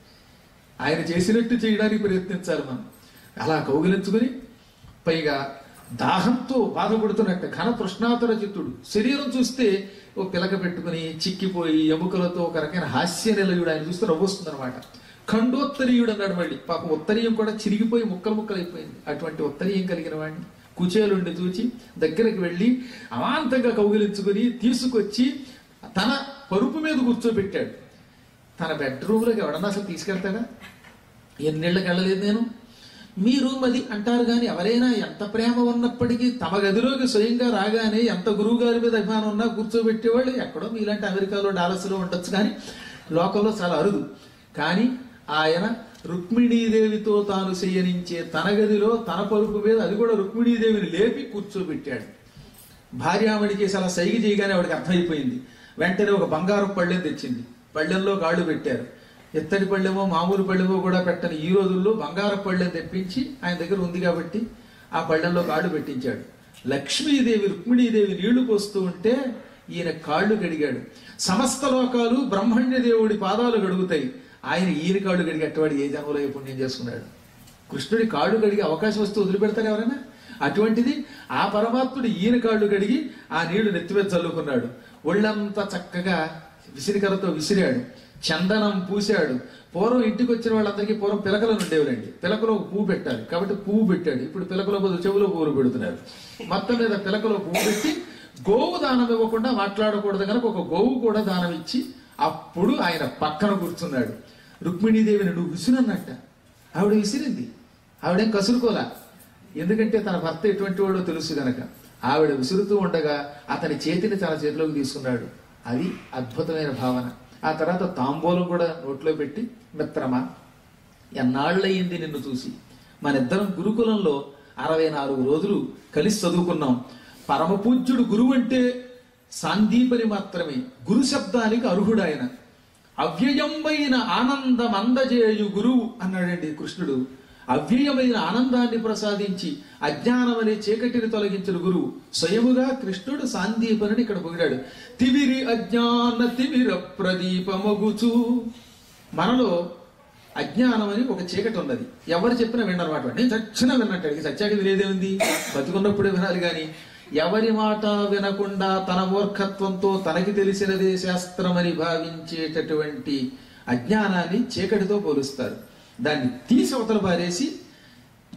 ఆయన చేసినట్టు చేయడానికి ప్రయత్నించాలి మనం అలా కౌగిలించుకుని పైగా దాహంతో బాధపడుతున్నట్టు ఘన తృష్ణాతుర చిత్తుడు శరీరం చూస్తే ఓ పిలక పెట్టుకుని చిక్కిపోయి ఎముకలతో ఒక రకమైన హాస్య నిలయుడు ఆయన చూస్తే నవ్వొస్తుంది అనమాట ఖండోత్తరీయుడు అన్నాడు మళ్ళీ పాపం ఉత్తరీయం కూడా చిరిగిపోయి ముక్కలు ముక్కలు అయిపోయింది అటువంటి ఉత్తరీయం కలిగిన వాడిని కుచేలుండి చూచి దగ్గరికి వెళ్ళి అమాంతంగా కౌగిలించుకుని తీసుకొచ్చి తన పరుపు మీద కూర్చోబెట్టాడు తన బెడ్రూమ్లోకి ఎవడన్నా అసలు తీసుకెళ్తాడా ఎన్నేళ్ళకి వెళ్ళలేదు నేను మీ రూమ్ అది అంటారు కానీ ఎవరైనా ఎంత ప్రేమ ఉన్నప్పటికీ తమ గదిలోకి స్వయంగా రాగానే ఎంత గురువు గారి మీద అభిమానం ఉన్నా కూర్చోబెట్టేవాళ్ళు ఎక్కడో మీలాంటి అమెరికాలో డాలస్లో ఉండొచ్చు కానీ లోకంలో చాలా అరుదు కానీ ఆయన రుక్మిణీదేవితో తాను శయనించే తన గదిలో తన పరుపు మీద అది కూడా రుక్మిణీదేవిని లేపి కూర్చోబెట్టాడు భార్యామణికి అలా సైగ చేయగానే ఆవిడకి అర్థమైపోయింది వెంటనే ఒక బంగారం పళ్ళెం తెచ్చింది పళ్ళెంలో కాళ్ళు పెట్టారు ఎత్తడి పళ్ళెమో మామూలు పళ్ళెమో కూడా పెట్టని ఈ రోజుల్లో బంగారు పళ్ళెం తెప్పించి ఆయన దగ్గర ఉంది కాబట్టి ఆ పళ్ళెంలో కాళ్ళు పెట్టించాడు లక్ష్మీదేవి రుక్మిణీదేవి నీళ్లు పోస్తూ ఉంటే ఈయన కాళ్ళు కడిగాడు సమస్త లోకాలు బ్రహ్మణ్య దేవుడి పాదాలు గడుగుతాయి ఆయన ఈయన కాళ్ళు కడిగి అట్టవాడు ఏ జన్మలో ఏ పుణ్యం చేసుకున్నాడు కృష్ణుడి కాళ్ళు కడిగి అవకాశం వస్తే వదిలిపెడతారు ఎవరైనా అటువంటిది ఆ పరమాత్ముడు ఈయన కాళ్ళు కడిగి ఆ నీళ్లు నెత్తిమీద చల్లుకున్నాడు ఒళ్ళంతా చక్కగా విసిరికరతో విసిరాడు చందనం పూశాడు పూర్వం ఇంటికి వచ్చిన వాళ్ళందరికీ పూర్వం పిలకలు ఉండేవారండి పిలకలో ఒక పువ్వు పెట్టాలి కాబట్టి పువ్వు పెట్టాడు ఇప్పుడు పిలకలో బదులు చెవులో పువ్వులు పెడుతున్నారు మొత్తం మీద పిలకలో పువ్వు పెట్టి గోవు దానం ఇవ్వకుండా మాట్లాడకూడదు కనుక ఒక గోవు కూడా దానం ఇచ్చి అప్పుడు ఆయన పక్కన కూర్చున్నాడు రుక్మిణీదేవిని నువ్వు విసునన్నట్ట ఆవిడ విసిరింది ఆవిడేం కసురుకోలా ఎందుకంటే తన భర్త ఎటువంటి వాడో తెలుసు గనక ఆవిడ విసురుతూ ఉండగా అతని చేతిని తన చేతిలోకి తీసుకున్నాడు అది అద్భుతమైన భావన ఆ తర్వాత తాంబూలం కూడా నోట్లో పెట్టి మిత్రమా ఎన్నాళ్ళయింది నిన్ను చూసి మనిద్దరం గురుకులంలో అరవై నాలుగు రోజులు కలిసి చదువుకున్నాం పరమ పూజ్యుడు గురువు అంటే సాందీపని మాత్రమే గురు శబ్దానికి అర్హుడు ఆయన అవ్యయమైన ఆనందం అందజేయు గురువు అన్నాడండి కృష్ణుడు అవ్యయమైన ఆనందాన్ని ప్రసాదించి అజ్ఞానం అనే చీకటిని తొలగించిన గురువు స్వయముగా కృష్ణుడు సాందీపనుని ఇక్కడ పొగిడాడు తివిరి అజ్ఞాన తిమిర ప్రదీపమగుచు మనలో అజ్ఞానం అని ఒక చీకటి ఉన్నది ఎవరు చెప్పినా వినరమాట నేను చచ్చిన విన్నట్టు సత్యాకి వినేదే ఉంది బతుకున్నప్పుడే వినాలి కానీ ఎవరి మాట వినకుండా తన మూర్ఖత్వంతో తనకి తెలిసినదే శాస్త్రమని భావించేటటువంటి అజ్ఞానాన్ని చీకటితో పోలుస్తారు దాన్ని తీసి అవతల పారేసి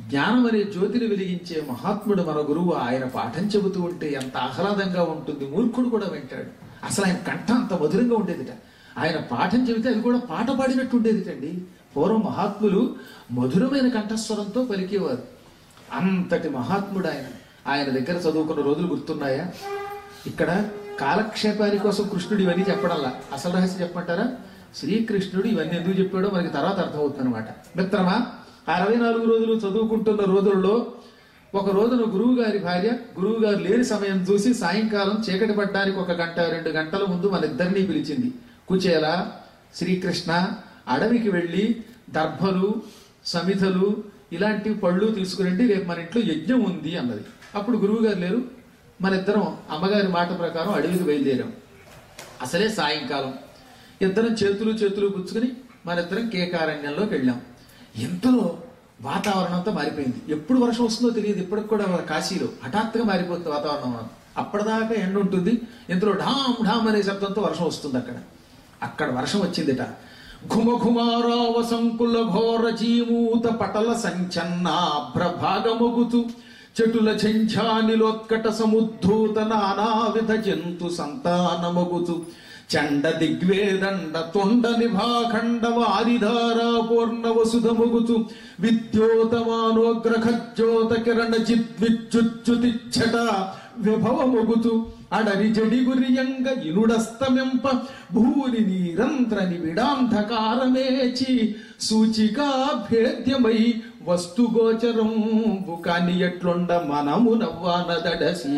జ్ఞానం అనే జ్యోతిని వెలిగించే మహాత్ముడు మన గురువు ఆయన పాఠం చెబుతూ ఉంటే ఎంత ఆహ్లాదంగా ఉంటుంది మూర్ఖుడు కూడా వింటాడు అసలు ఆయన కంఠం అంత మధురంగా ఉండేదిట ఆయన పాఠం చెబితే అది కూడా పాట పాడినట్టు ఉండేదిటండి పూర్వం మహాత్ములు మధురమైన కంఠస్వరంతో పలికేవారు అంతటి మహాత్ముడు ఆయన ఆయన దగ్గర చదువుకున్న రోజులు గుర్తున్నాయా ఇక్కడ కాలక్షేపాని కోసం కృష్ణుడు ఇవన్నీ చెప్పడంలా అసలు రహస్యం చెప్పమంటారా శ్రీకృష్ణుడు ఇవన్నీ ఎందుకు చెప్పాడో మనకి తర్వాత అర్థమవుతుంది అనమాట మిత్రమా అరవై నాలుగు రోజులు చదువుకుంటున్న రోజుల్లో ఒక రోజున గురువు గారి భార్య గురువు గారు లేని సమయం చూసి సాయంకాలం చీకటి పడ్డానికి ఒక గంట రెండు గంటల ముందు మన ఇద్దరినీ పిలిచింది కుచేల శ్రీకృష్ణ అడవికి వెళ్ళి దర్భలు సమిధలు ఇలాంటి పళ్ళు తీసుకురండి రేపు మన ఇంట్లో యజ్ఞం ఉంది అన్నది అప్పుడు గురువు గారు లేరు మన ఇద్దరం అమ్మగారి మాట ప్రకారం అడవికి బయలుదేరాం అసలే సాయంకాలం ఇద్దరం చేతులు చేతులు పుచ్చుకుని మన ఇద్దరం కేకారణ్యంలోకి వెళ్ళాం ఇంతలో వాతావరణం అంతా మారిపోయింది ఎప్పుడు వర్షం వస్తుందో తెలియదు ఇప్పటికి కూడా మన కాశీలో హఠాత్తుగా మారిపోతుంది వాతావరణం అప్పటిదాకా ఎండ ఉంటుంది ఇంతలో ఢామ్ ఢామ్ అనే శబ్దంతో వర్షం వస్తుంది అక్కడ అక్కడ వర్షం వచ్చిందిట ఘుమ ఘుమారావ సంకుల ఘోర జీమూత పటల సంచన్నాభ్ర భాగమగుతు చెటుల ఝంఝానిలోత్కట సముద్ధూత నానావిధ జంతు సంతానమగుతు చండ దిగ్వేదండ తొండ నిభాఖండ వారిధారా పూర్ణ వసుధ ముగుతు విద్యోతమానోగ్ర ఖజ్జోత కిరణ చిద్విద్యుచ్యుతిచ్చట విభవ మొగుతు అడరి జడి గురియంగ ఇనుడస్తమింప భూరి నిరంత్ర నివిడాంధకారమేచి సూచికా భేద్యమై వస్తుగోచరం కాని ఎట్లుండ మనము నవ్వానదడసి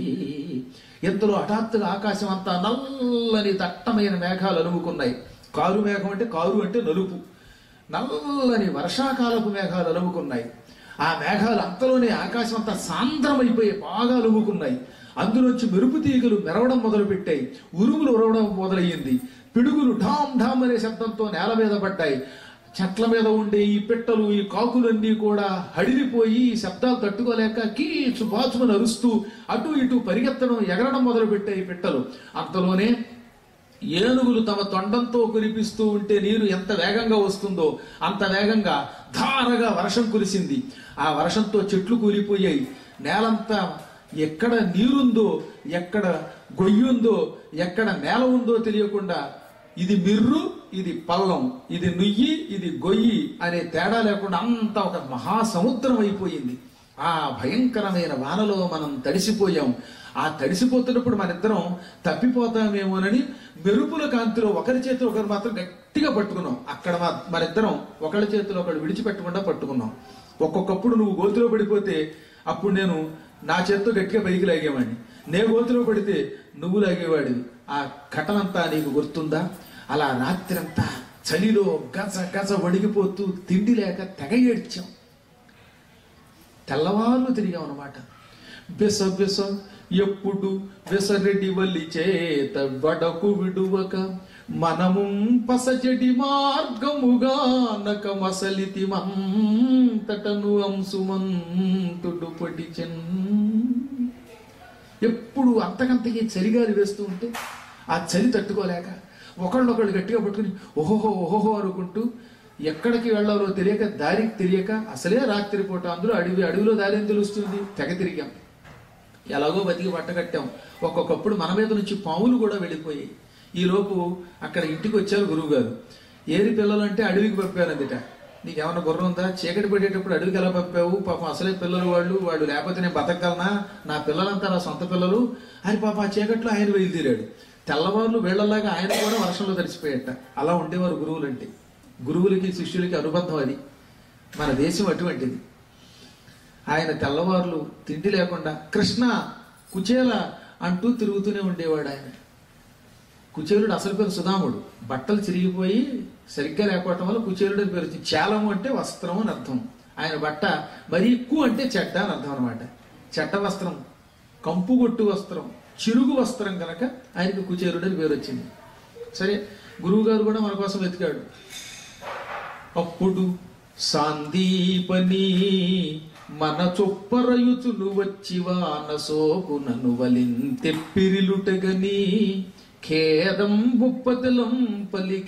ఇంతలో హఠాత్తుగా ఆకాశం అంతా నల్లని దట్టమైన మేఘాలు అలుముకున్నాయి కారు మేఘం అంటే కారు అంటే నలుపు నల్లని వర్షాకాలపు మేఘాలు అలుముకున్నాయి ఆ మేఘాలు అంతలోనే ఆకాశం అంతా సాంద్రమైపోయి బాగా అలుముకున్నాయి అందులోంచి మెరుపు తీగలు మెరవడం మొదలుపెట్టాయి ఉరుములు ఉరవడం మొదలయ్యింది పిడుగులు ఢామ్ ఢామ్ అనే శబ్దంతో నేల మీద పడ్డాయి చెట్ల మీద ఉండే ఈ పిట్టలు ఈ కాకులన్నీ కూడా హడిలిపోయి ఈ శబ్దాలు తట్టుకోలేక కీచు బాచుమని అరుస్తూ అటు ఇటు పరిగెత్తడం ఎగరడం మొదలు పెట్టాయి ఈ పిట్టలు అంతలోనే ఏనుగులు తమ తొండంతో కురిపిస్తూ ఉంటే నీరు ఎంత వేగంగా వస్తుందో అంత వేగంగా ధారగా వర్షం కురిసింది ఆ వర్షంతో చెట్లు కూలిపోయాయి నేలంతా ఎక్కడ నీరుందో ఎక్కడ గొయ్యుందో ఎక్కడ నేల ఉందో తెలియకుండా ఇది మిర్రు ఇది పల్లం ఇది నుయ్యి ఇది గొయ్యి అనే తేడా లేకుండా అంత ఒక మహాసముద్రం అయిపోయింది ఆ భయంకరమైన వానలో మనం తడిసిపోయాం ఆ తడిసిపోతున్నప్పుడు మన ఇద్దరం తప్పిపోతామేమోనని మెరుపుల కాంతిలో ఒకరి చేతిలో ఒకరు మాత్రం గట్టిగా పట్టుకున్నాం అక్కడ మా మనిద్దరం ఒకళ్ళ చేతిలో ఒకళ్ళు విడిచిపెట్టకుండా పట్టుకున్నాం ఒక్కొక్కప్పుడు నువ్వు గోతిలో పడిపోతే అప్పుడు నేను నా చేత్తో గట్టిగా పైకి లాగేవాడిని నే గోతిలో పడితే నువ్వు లాగేవాడివి ఆ ఘటనంతా నీకు గుర్తుందా అలా రాత్రంతా చలిలో గజ గజ వణిగిపోతూ తిండి లేక తెగ ఏడ్చాం తెల్లవారు తిరిగాం అనమాట బిస బిస ఎప్పుడు విసరెడి వల్లి చేత వడకు విడువక మనము పసజడి మార్గముగా నక మసలితి మంతటను అంశుమంతుడు పడిచెన్ ఎప్పుడు అంతకంతకి చలిగాలి వేస్తూ ఉంటే ఆ చలి తట్టుకోలేక ఒకళ్ళొకళ్ళు గట్టిగా పట్టుకుని ఓహోహో ఓహోహో అనుకుంటూ ఎక్కడికి వెళ్ళాలో తెలియక దారికి తెలియక అసలే రాత్రి పూట అందులో అడవి అడవిలో దారి ఏం తెలుస్తుంది తెగ తిరిగాం ఎలాగో బతికి పట్టగట్టాం ఒక్కొక్కప్పుడు మన మీద నుంచి పాములు కూడా వెళ్ళిపోయాయి ఈ లోపు అక్కడ ఇంటికి వచ్చారు గురువు గారు ఏరి పిల్లలు అంటే అడవికి పంపానందిట నీకేమన్నా గుర్రం ఉందా చీకటి పడేటప్పుడు అడవికి ఎలా పంపావు పాపం అసలే పిల్లలు వాళ్ళు వాళ్ళు లేకపోతే నేను బతకగలనా నా పిల్లలంతా నా సొంత పిల్లలు అని పాప ఆ చీకట్లో ఆయన బయలుదేరాడు తెల్లవారులు వీళ్ళలాగా ఆయన కూడా వర్షంలో తడిసిపోయేట అలా ఉండేవారు గురువులు అంటే గురువులకి శిష్యులకి అనుబంధం అది మన దేశం అటువంటిది ఆయన తెల్లవారులు తిండి లేకుండా కృష్ణ కుచేల అంటూ తిరుగుతూనే ఉండేవాడు ఆయన కుచేలుడు అసలు పేరు సుధాముడు బట్టలు చిరిగిపోయి సరిగ్గా లేకపోవటం వల్ల కుచేలుడు అని పేరు వచ్చింది చేలము అంటే వస్త్రం అని అర్థం ఆయన బట్ట మరి ఎక్కువ అంటే చెడ్డ అని అర్థం అనమాట చెడ్డ వస్త్రం కంపుగొట్టు వస్త్రం చిరుగు వస్త్రం కనుక ఆయనకు కుచేలుడు అని పేరు వచ్చింది సరే గురువు గారు కూడా మన కోసం వెతికాడు అప్పుడు సాందీపని మన చొప్పరయుతులు వచ్చి వాన సోకునను వలింతెప్పిరిలుటగని ఖేదం బుప్పతిలం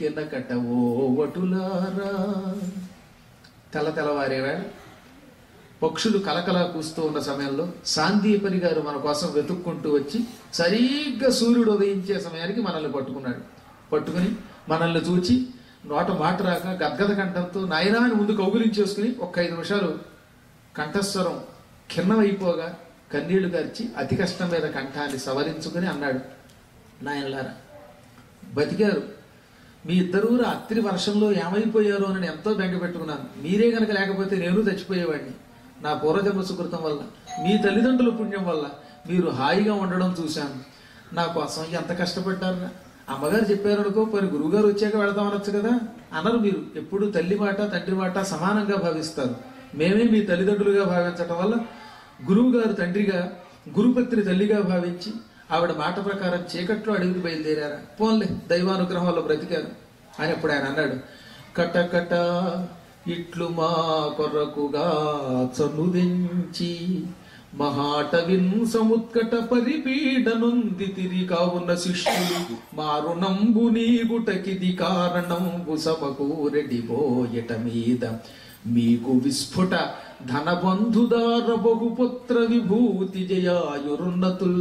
పలికెన ఓ వటులారా తెల్ల తెల్లవారేవేళ పక్షులు కలకలా కూస్తూ ఉన్న సమయంలో సాందీపని గారు మన కోసం వెతుక్కుంటూ వచ్చి సరిగ్గా సూర్యుడు ఉదయించే సమయానికి మనల్ని పట్టుకున్నాడు పట్టుకుని మనల్ని చూచి నోట మాట రాక గద్గద కంఠంతో నాయనా అని ముందు కౌగులించేసుకుని ఒక్క ఐదు నిమిషాలు కంఠస్వరం ఖిన్నమైపోగా కన్నీళ్లు గార్చి అతి కష్టం మీద కంఠాన్ని సవరించుకుని అన్నాడు నాయనలారా బతికారు మీ ఇద్దరూ రాత్రి వర్షంలో ఏమైపోయారో అని ఎంతో బెంగ పెట్టుకున్నాను మీరే గనక లేకపోతే నేను చచ్చిపోయేవాడిని నా పూర్వజన్మ సుకృతం వల్ల మీ తల్లిదండ్రుల పుణ్యం వల్ల మీరు హాయిగా ఉండడం చూశాను నా కోసం ఎంత కష్టపడ్డారు అమ్మగారు చెప్పారు అనుకో మరి గురువుగారు వచ్చాక వెళదాం అనొచ్చు కదా అన్నారు మీరు ఎప్పుడు తల్లి మాట తండ్రి మాట సమానంగా భావిస్తారు మేమే మీ తల్లిదండ్రులుగా భావించటం వల్ల గురువు గారు తండ్రిగా గురుపత్రి తల్లిగా భావించి ఆవిడ మాట ప్రకారం చీకట్లో అడవికి బయలుదేరారా పోన్లే దైవానుగ్రహం వల్ల బ్రతికారు అని అప్పుడు ఆయన అన్నాడు కటకట ఇట్లు మా కొరకుగా చనుదెంచి మహాటవిన్ సముత్కట పరిపీడనుంది తిరి కావున్న శిష్యులు మారునంబు నీగుటకిది కారణంబు సమకూరెడి బోయట మీద మీకు విస్ఫుట ధనబంధుదార బహుపుత్ర విభూతి జయాయురున్నతుల్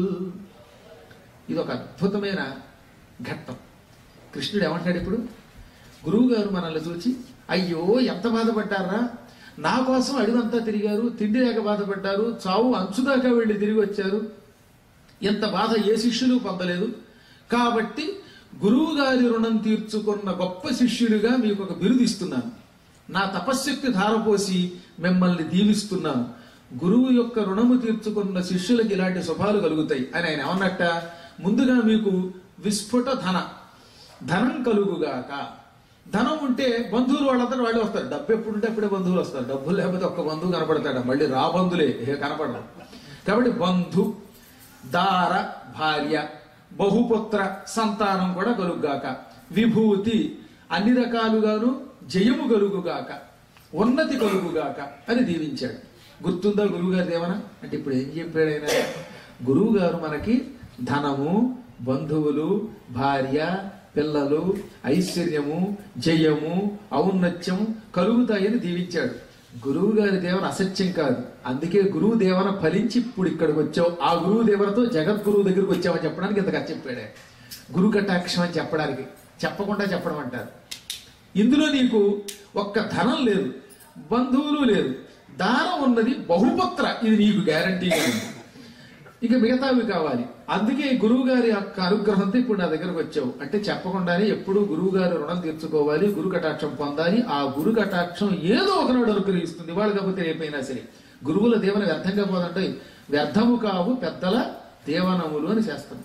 ఇది ఒక అద్భుతమైన ఘట్టం కృష్ణుడు ఏమంటాడు ఇప్పుడు గురువు గారు మనల్ని చూచి అయ్యో ఎంత బాధపడ్డారా నా కోసం అడివంతా తిరిగారు తిండి లేక బాధపడ్డారు చావు అంచుదాకా వెళ్ళి తిరిగి వచ్చారు ఎంత బాధ ఏ శిష్యులు పొందలేదు కాబట్టి గురువు గారి రుణం తీర్చుకున్న గొప్ప శిష్యుడిగా మీకు ఒక బిరుదు ఇస్తున్నాను నా తపశ్శక్తి ధారపోసి మిమ్మల్ని దీవిస్తున్నాను గురువు యొక్క రుణము తీర్చుకున్న శిష్యులకి ఇలాంటి శుభాలు కలుగుతాయి అని ఆయన ఏమన్నట్ట ముందుగా మీకు విస్ఫుట ధన ధనం కలుగుగాక ధనం ఉంటే బంధువులు వాళ్ళందరూ వాళ్ళే వస్తారు డబ్బు ఎప్పుడు ఉంటే అప్పుడే బంధువులు వస్తారు డబ్బులు లేకపోతే ఒక్క బంధువు కనపడతాడు మళ్ళీ రా బంధులే ఏ కనపడరు కాబట్టి బంధు దార భార్య బహుపుత్ర సంతానం కూడా కలుగుగాక విభూతి అన్ని రకాలుగాను జయము కలుగుగాక ఉన్నతి కలుగుగాక అని దీవించాడు గుర్తుందా గురువు గారి దేవన అంటే ఇప్పుడు ఏం చెప్పాడు ఆయన గురువు గారు మనకి ధనము బంధువులు భార్య పిల్లలు ఐశ్వర్యము జయము ఔన్నత్యం కలుగుతాయని దీవించాడు గురువు గారి దేవన అసత్యం కాదు అందుకే గురువు దేవన ఫలించి ఇప్పుడు ఇక్కడికి వచ్చావు ఆ గురువు దేవనతో జగద్గురువు దగ్గరికి వచ్చామని చెప్పడానికి ఇంతగా చెప్పాడే గురు కటాక్షం అని చెప్పడానికి చెప్పకుండా చెప్పడం అంటారు ఇందులో నీకు ఒక్క ధనం లేదు బంధువులు లేదు దానం ఉన్నది బహుపుత్ర ఇది నీకు గ్యారంటీగా ఉంది ఇక మిగతావి కావాలి అందుకే గురువు గారి యొక్క అనుగ్రహంతో ఇప్పుడు నా దగ్గరకు వచ్చావు అంటే చెప్పకుండానే ఎప్పుడు గురువు గారి రుణం తీర్చుకోవాలి గురు కటాక్షం పొందాలి ఆ గురు కటాక్షం ఏదో ఒకనాడు అనుగ్రహిస్తుంది వాళ్ళు కాకపోతే రేపైనా సరే గురువుల దేవన వ్యర్థంగా పోదంటే వ్యర్థము కావు పెద్దల దేవనములు అని చేస్తాం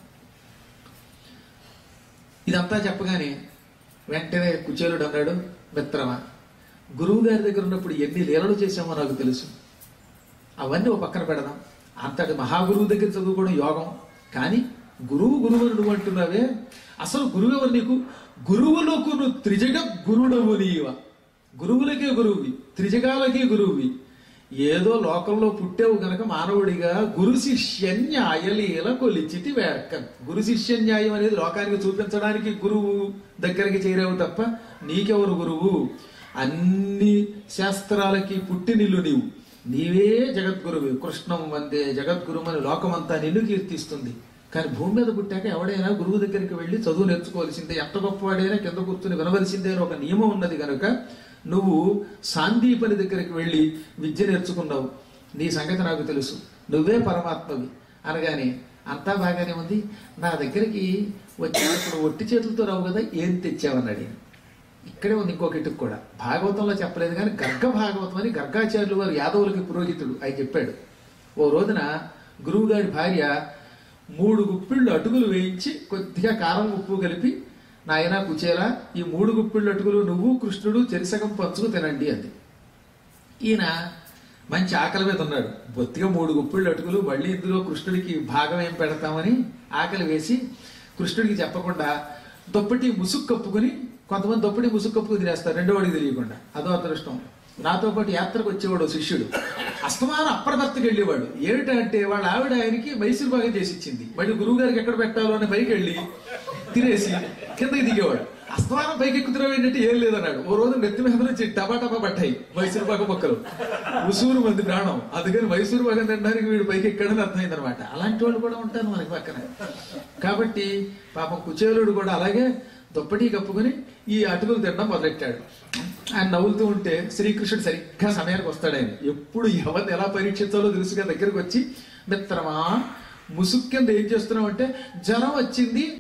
ఇదంతా చెప్పగానే వెంటనే కుచేలుడు అన్నాడు మిత్రమా గురువు గారి దగ్గర ఉన్నప్పుడు ఎన్ని లీలలు చేశామో నాకు తెలుసు అవన్నీ ఒక పక్కన పెడదాం అంతటి మహాగురువు దగ్గర చదువుకోవడం యోగం కానీ గురువు గురువు అని నువ్వు అంటున్నావే అసలు గురువు ఎవరు నీకు గురువులకు నువ్వు త్రిజగ గురుడవు నీవ గురువులకే గురువువి త్రిజగాలకే గురువువి ఏదో లోకంలో పుట్టావు గనక మానవుడిగా గురు శిష్య న్యాయలీల కొలిచితి వేర్క గురు శిష్య న్యాయం అనేది లోకానికి చూపించడానికి గురువు దగ్గరికి చేరావు తప్ప నీకెవరు గురువు అన్ని శాస్త్రాలకి పుట్టినిల్లు నీవు నీవే జగద్గురువు కృష్ణం వందే జగద్గురు అని లోకమంతా నిన్ను కీర్తిస్తుంది కానీ భూమి మీద పుట్టాక ఎవడైనా గురువు దగ్గరికి వెళ్ళి చదువు నేర్చుకోవాల్సిందే ఎంత గొప్పవాడైనా కింద కూర్చుని వినవలసిందే అని ఒక నియమం ఉన్నది కనుక నువ్వు సాందీపని దగ్గరికి వెళ్ళి విద్య నేర్చుకున్నావు నీ సంగతి నాకు తెలుసు నువ్వే పరమాత్మవి అనగానే అంతా బాగానే ఉంది నా దగ్గరికి వచ్చినప్పుడు ఒట్టి చేతులతో రావు కదా ఏం తెచ్చావన్నాడు ఈయన. ఇక్కడే ఉంది ఇంకొక ఇటుకు కూడా భాగవతంలో చెప్పలేదు కానీ గర్గ భాగవతం అని గర్గాచార్యులు వారు యాదవులకి పురోహితుడు ఆయన చెప్పాడు ఓ రోజున గురువు గారి భార్య మూడు గుప్పిళ్ళు అటుకులు వేయించి కొద్దిగా కారం ఉప్పు కలిపి నాయన కుచేలా ఈ మూడు గుప్పిళ్ళు అటుకులు నువ్వు కృష్ణుడు చెరిసగం పంచుకు తినండి అంది ఈయన మంచి ఆకలి మీద ఉన్నాడు బొత్తిగా మూడు గుప్పిళ్ళు అటుకులు మళ్ళీ ఇందులో కృష్ణుడికి భాగం ఏం పెడతామని ఆకలి వేసి కృష్ణుడికి చెప్పకుండా దుప్పటి ముసుగు కప్పుకుని కొంతమంది దుప్పటి ముసుగు కప్పుకుని తినేస్తారు రెండో వాడికి తెలియకుండా అదో అదృష్టం నాతో పాటు యాత్రకు వచ్చేవాడు ఓ శిష్యుడు అస్తమానం అప్రదత్తకి వెళ్ళేవాడు ఏమిటంటే వాళ్ళ ఆవిడ ఆయనకి మైసూరు భాగం చేసి ఇచ్చింది మళ్ళీ గురువు గారికి ఎక్కడ పెట్టాలో అని పైకి వెళ్ళి తినేసి కిందకి దిగేవాడు అస్తమానం పైకి ఎక్కుతున్నావు ఏంటంటే ఏం లేదన్నాడు ఓ రోజు నెత్తి మీద నుంచి టపా టపా పట్టాయి మైసూరు పాక మొక్కలు ఉసూరు మంది ప్రాణం అందుకని మైసూరు పాకం తినడానికి వీడు పైకి ఎక్కడని అర్థమైంది అనమాట అలాంటి వాళ్ళు కూడా ఉంటారు మనకి పక్కన కాబట్టి పాపం కుచేలుడు కూడా అలాగే దుప్పటి కప్పుకొని ఈ అటుకులు తినడం మొదలెట్టాడు ఆయన నవ్వులుతూ ఉంటే శ్రీకృష్ణుడు సరిగ్గా సమయానికి వస్తాడు ఆయన ఎప్పుడు ఎవరిని ఎలా పరీక్షించాలో తెలుసుగా దగ్గరకు వచ్చి మిత్రమా ముసుగు కింద ఏం చేస్తున్నావు అంటే జ్వరం వచ్చింది